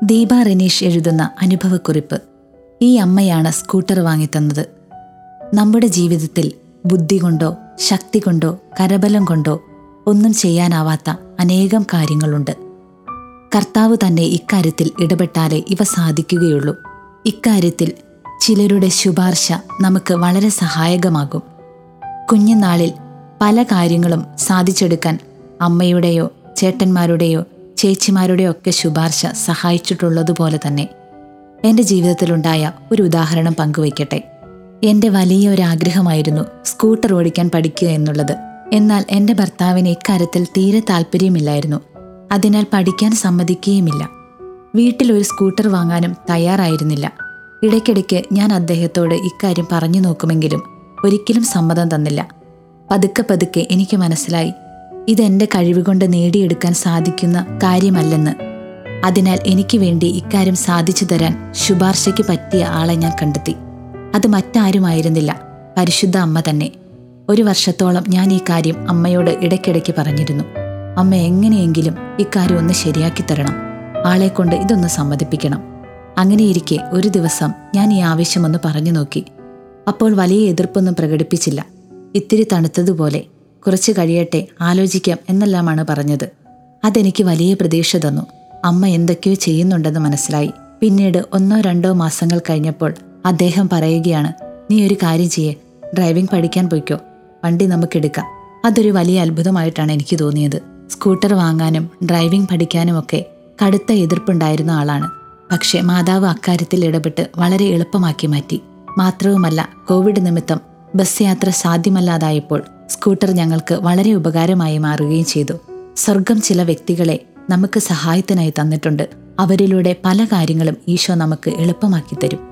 ദീപ റെനീഷ് എഴുതുന്ന അനുഭവക്കുറിപ്പ് ഈ അമ്മയാണ് സ്കൂട്ടർ വാങ്ങിത്തന്നത് നമ്മുടെ ജീവിതത്തിൽ ബുദ്ധി കൊണ്ടോ ശക്തി കൊണ്ടോ കരബലം കൊണ്ടോ ഒന്നും ചെയ്യാനാവാത്ത അനേകം കാര്യങ്ങളുണ്ട് കർത്താവ് തന്നെ ഇക്കാര്യത്തിൽ ഇടപെട്ടാലേ ഇവ സാധിക്കുകയുള്ളൂ ഇക്കാര്യത്തിൽ ചിലരുടെ ശുപാർശ നമുക്ക് വളരെ സഹായകമാകും കുഞ്ഞുനാളിൽ പല കാര്യങ്ങളും സാധിച്ചെടുക്കാൻ അമ്മയുടെയോ ചേട്ടന്മാരുടെയോ ചേച്ചിമാരുടെയോ ഒക്കെ ശുപാർശ സഹായിച്ചിട്ടുള്ളതുപോലെ തന്നെ എൻ്റെ ജീവിതത്തിലുണ്ടായ ഒരു ഉദാഹരണം പങ്കുവയ്ക്കട്ടെ എൻ്റെ വലിയ ഒരു ആഗ്രഹമായിരുന്നു സ്കൂട്ടർ ഓടിക്കാൻ പഠിക്കുക എന്നുള്ളത് എന്നാൽ എൻ്റെ ഭർത്താവിന് ഇക്കാര്യത്തിൽ തീരെ താല്പര്യമില്ലായിരുന്നു അതിനാൽ പഠിക്കാൻ സമ്മതിക്കുകയുമില്ല വീട്ടിൽ ഒരു സ്കൂട്ടർ വാങ്ങാനും തയ്യാറായിരുന്നില്ല ഇടയ്ക്കിടയ്ക്ക് ഞാൻ അദ്ദേഹത്തോട് ഇക്കാര്യം പറഞ്ഞു നോക്കുമെങ്കിലും ഒരിക്കലും സമ്മതം തന്നില്ല പതുക്കെ പതുക്കെ എനിക്ക് മനസ്സിലായി ഇതെന്റെ കഴിവുകൊണ്ട് നേടിയെടുക്കാൻ സാധിക്കുന്ന കാര്യമല്ലെന്ന് അതിനാൽ എനിക്ക് വേണ്ടി ഇക്കാര്യം സാധിച്ചു തരാൻ ശുപാർശയ്ക്ക് പറ്റിയ ആളെ ഞാൻ കണ്ടെത്തി അത് മറ്റാരുമായിരുന്നില്ല പരിശുദ്ധ അമ്മ തന്നെ ഒരു വർഷത്തോളം ഞാൻ ഈ കാര്യം അമ്മയോട് ഇടയ്ക്കിടയ്ക്ക് പറഞ്ഞിരുന്നു അമ്മ എങ്ങനെയെങ്കിലും ഇക്കാര്യം ഒന്ന് ശരിയാക്കി തരണം ആളെ കൊണ്ട് ഇതൊന്ന് സമ്മതിപ്പിക്കണം അങ്ങനെയിരിക്കെ ഒരു ദിവസം ഞാൻ ഈ ആവശ്യമൊന്ന് പറഞ്ഞു നോക്കി അപ്പോൾ വലിയ എതിർപ്പൊന്നും പ്രകടിപ്പിച്ചില്ല ഇത്തിരി തണുത്തതുപോലെ കുറച്ച് കഴിയട്ടെ ആലോചിക്കാം എന്നെല്ലാമാണ് പറഞ്ഞത് അതെനിക്ക് വലിയ പ്രതീക്ഷ തന്നു അമ്മ എന്തൊക്കെയോ ചെയ്യുന്നുണ്ടെന്ന് മനസ്സിലായി പിന്നീട് ഒന്നോ രണ്ടോ മാസങ്ങൾ കഴിഞ്ഞപ്പോൾ അദ്ദേഹം പറയുകയാണ് നീ ഒരു കാര്യം ചെയ്യേ ഡ്രൈവിംഗ് പഠിക്കാൻ പോയിക്കോ വണ്ടി നമുക്കെടുക്കാം അതൊരു വലിയ അത്ഭുതമായിട്ടാണ് എനിക്ക് തോന്നിയത് സ്കൂട്ടർ വാങ്ങാനും ഡ്രൈവിംഗ് പഠിക്കാനും ഒക്കെ കടുത്ത എതിർപ്പുണ്ടായിരുന്ന ആളാണ് പക്ഷേ മാതാവ് അക്കാര്യത്തിൽ ഇടപെട്ട് വളരെ എളുപ്പമാക്കി മാറ്റി മാത്രവുമല്ല കോവിഡ് നിമിത്തം ബസ് യാത്ര സാധ്യമല്ലാതായപ്പോൾ സ്കൂട്ടർ ഞങ്ങൾക്ക് വളരെ ഉപകാരമായി മാറുകയും ചെയ്തു സ്വർഗം ചില വ്യക്തികളെ നമുക്ക് സഹായത്തിനായി തന്നിട്ടുണ്ട് അവരിലൂടെ പല കാര്യങ്ങളും ഈശോ നമുക്ക് എളുപ്പമാക്കി തരും